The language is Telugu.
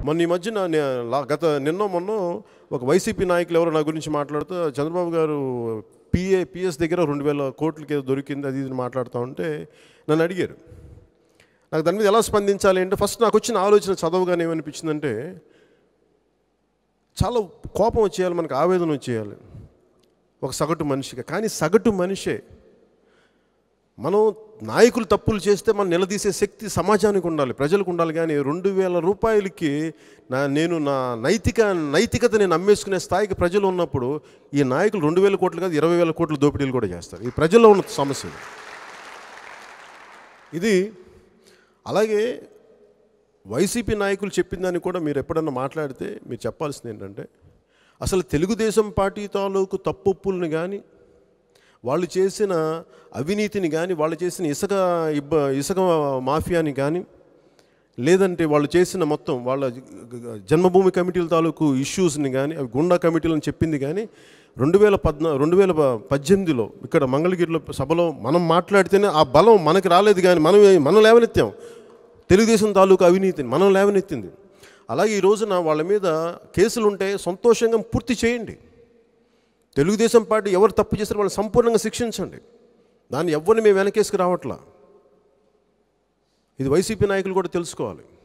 మొన్న ఈ మధ్యన నే- లా- గత నిన్న మొన్న ఒక వైసీపీ నాయకులు ఎవరో నా గురించి మాట్లాడుతూ చంద్రబాబు గారు పిఏ పిఎస్ దగ్గర రెండు వేల కోట్లకి ఏదో దొరికింది అది ఇది మాట్లాడుతూ ఉంటే నన్ను అడిగారు నాకు దాని మీద ఎలా స్పందించాలి అంటే ఫస్ట్ నాకు వచ్చిన ఆలోచన చదవగానే ఏమనిపించిందంటే చాలా కోపం వచ్చేయాలి మనకు ఆవేదన వచ్చేయాలి ఒక సగటు మనిషిగా కానీ సగటు మనిషే మనం నాయకులు తప్పులు చేస్తే మనం నిలదీసే శక్తి సమాజానికి ఉండాలి ప్రజలకు ఉండాలి కానీ రెండు వేల రూపాయలకి నా నేను నా నైతిక నైతికత నేను అమ్మేసుకునే స్థాయికి ప్రజలు ఉన్నప్పుడు ఈ నాయకులు రెండు వేల కోట్లు కాదు ఇరవై వేల కోట్ల దోపిడీలు కూడా చేస్తారు ఈ ప్రజల్లో ఉన్న సమస్య ఇది. ఇది అలాగే వైసీపీ నాయకులు చెప్పిన దాన్ని కూడా మీరు ఎప్పుడన్నా మాట్లాడితే మీరు చెప్పాల్సింది ఏంటంటే అసలు తెలుగుదేశం పార్టీ తాలూకు తప్పుల్ని కానీ వాళ్ళు చేసిన అవినీతిని కానీ వాళ్ళు చేసిన ఇసుక ఇబ్బ ఇసుక మాఫియాని కానీ లేదంటే వాళ్ళు చేసిన మొత్తం వాళ్ళ జన్మభూమి కమిటీల తాలూకు ఇష్యూస్ని కానీ అవి గుండా కమిటీలను చెప్పింది కానీ రెండు వేల పద్నా రెండు వేల పద్దెనిమిదిలో ఇక్కడ మంగళగిరిలో సభలో మనం మాట్లాడితేనే ఆ బలం మనకి రాలేదు కానీ మనం మనం లేవనెత్తాం తెలుగుదేశం తాలూకు అవినీతిని మనం లేవనెత్తింది అలాగే ఈ రోజున వాళ్ళ మీద కేసులు ఉంటే సంతోషంగా పూర్తి చేయండి తెలుగుదేశం పార్టీ ఎవరు తప్పు చేస్తారో వాళ్ళని సంపూర్ణంగా శిక్షించండి దాన్ని ఎవరిని మేము వెనకేసుకు రావట్లా ఇది వైసీపీ నాయకులు కూడా తెలుసుకోవాలి